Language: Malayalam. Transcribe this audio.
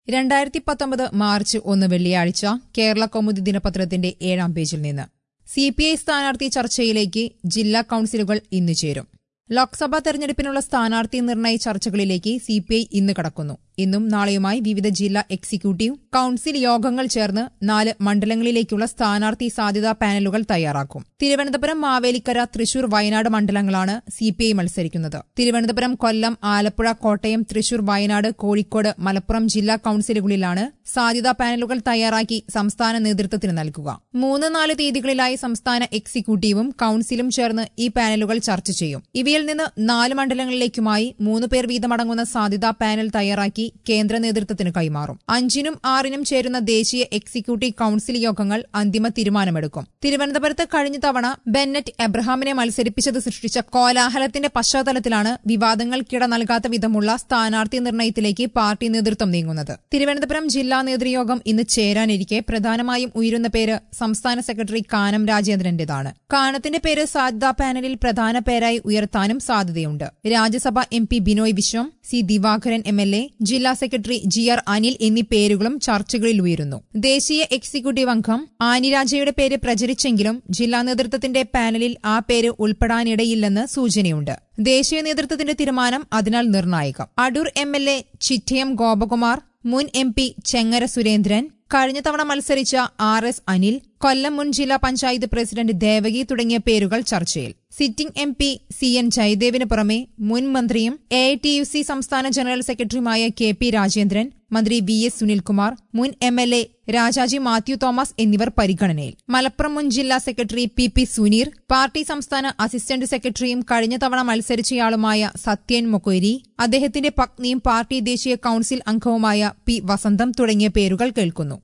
രണ്ടായിരത്തി പത്തൊമ്പത് മാർച്ച് ഒന്ന് വെള്ളിയാഴ്ച കേരള കൗമുദി ദിനപത്രത്തിന്റെ ഏഴാം പേജിൽ നിന്ന് സി പി ഐ സ്ഥാനാർത്ഥി ചർച്ചയിലേക്ക് ജില്ലാ കൌൺസിലുകൾ ഇന്ന് ചേരും ലോക്സഭാ തെരഞ്ഞെടുപ്പിനുള്ള സ്ഥാനാർത്ഥി നിർണയ ചർച്ചകളിലേക്ക് സി പി ഐ ഇന്ന് കടക്കുന്നു ഇന്നും നാളെയുമായി വിവിധ ജില്ലാ എക്സിക്യൂട്ടീവ് കൌൺസിൽ യോഗങ്ങൾ ചേർന്ന് നാല് മണ്ഡലങ്ങളിലേക്കുള്ള സ്ഥാനാർത്ഥി സാധ്യതാ പാനലുകൾ തയ്യാറാക്കും തിരുവനന്തപുരം മാവേലിക്കര തൃശൂർ വയനാട് മണ്ഡലങ്ങളാണ് സി പി ഐ മത്സരിക്കുന്നത് തിരുവനന്തപുരം കൊല്ലം ആലപ്പുഴ കോട്ടയം തൃശൂർ വയനാട് കോഴിക്കോട് മലപ്പുറം ജില്ലാ കൌൺസിലുകളിലാണ് സാധ്യതാ പാനലുകൾ തയ്യാറാക്കി സംസ്ഥാന നേതൃത്വത്തിന് നൽകുക മൂന്ന് നാല് തീയതികളിലായി സംസ്ഥാന എക്സിക്യൂട്ടീവും കൌൺസിലും ചേർന്ന് ഈ പാനലുകൾ ചർച്ച ചെയ്യും ഇവയിൽ നിന്ന് നാല് മണ്ഡലങ്ങളിലേക്കുമായി മൂന്ന് പേർ വീതമടങ്ങുന്ന സാധ്യതാ പാനൽ തയ്യാറാക്കി കേന്ദ്ര നേതൃത്വത്തിന് കൈമാറും അഞ്ചിനും ആറിനും ചേരുന്ന ദേശീയ എക്സിക്യൂട്ടീവ് കൌൺസിൽ യോഗങ്ങൾ അന്തിമ തീരുമാനമെടുക്കും തിരുവനന്തപുരത്ത് കഴിഞ്ഞ തവണ ബെന്നറ്റ് എബ്രഹാമിനെ മത്സരിപ്പിച്ചത് സൃഷ്ടിച്ച കോലാഹലത്തിന്റെ പശ്ചാത്തലത്തിലാണ് വിവാദങ്ങൾക്കിട നൽകാത്ത വിധമുള്ള സ്ഥാനാർത്ഥി നിർണയത്തിലേക്ക് പാർട്ടി നേതൃത്വം നീങ്ങുന്നത് തിരുവനന്തപുരം ജില്ലാ നേതൃയോഗം ഇന്ന് ചേരാനിരിക്കെ പ്രധാനമായും ഉയരുന്ന പേര് സംസ്ഥാന സെക്രട്ടറി കാനം രാജേന്ദ്രന്റേതാണ് കാനത്തിന്റെ പേര് സാധ്യതാ പാനലിൽ പ്രധാന പേരായി ഉയർത്താനും സാധ്യതയുണ്ട് Rajya Sabha M P Binoy Viswam C Divakaran M L A ജില്ലാ സെക്രട്ടറി ജി ആർ അനിൽ എന്നീ പേരുകളും ചർച്ചകളിൽ ഉയരുന്നു ദേശീയ എക്സിക്യൂട്ടീവ് അംഗം ആനിരാജയുടെ പേര് പ്രചരിച്ചെങ്കിലും ജില്ലാ നേതൃത്വത്തിന്റെ പാനലിൽ ആ പേര് ഉൾപ്പെടാനിടയില്ലെന്ന് സൂചനയുണ്ട് ദേശീയ നേതൃത്വത്തിന്റെ തീരുമാനം അതിനാൽ നിർണായകം Adoor M L A Chittayam Gopakumar മുൻ എം പി ചെങ്ങര സുരേന്ദ്രൻ കഴിഞ്ഞ തവണ മത്സരിച്ച ആർ എസ് അനിൽ കൊല്ലം മുൻ ജില്ലാ പഞ്ചായത്ത് പ്രസിഡന്റ് ദേവകി തുടങ്ങിയ പേരുകൾ ചർച്ചയിൽ sitting M P C N ജയദേവിന് പുറമെ മുൻ മന്ത്രിയും A I T U C സംസ്ഥാന ജനറൽ സെക്രട്ടറിയുമായ കെ പി രാജേന്ദ്രൻ മന്ത്രി വി എസ് സുനിൽകുമാർ മുൻ M L A Rajaji Mathew Thomas എന്നിവർ പരിഗണനയിൽ മലപ്പുറം മുൻ ജില്ലാ secretary P P Suneer party സംസ്ഥാന അസിസ്റ്റന്റ് സെക്രട്ടറിയും കഴിഞ്ഞ തവണ മത്സരിച്ചയാളുമായ സത്യൻ മൊക്കൊരി അദ്ദേഹത്തിന്റെ പത്നിയും പാർട്ടി ദേശീയ കൌൺസിൽ അംഗവുമായ പി വസന്തം തുടങ്ങിയ പേരുകൾ കേൾക്കുന്നു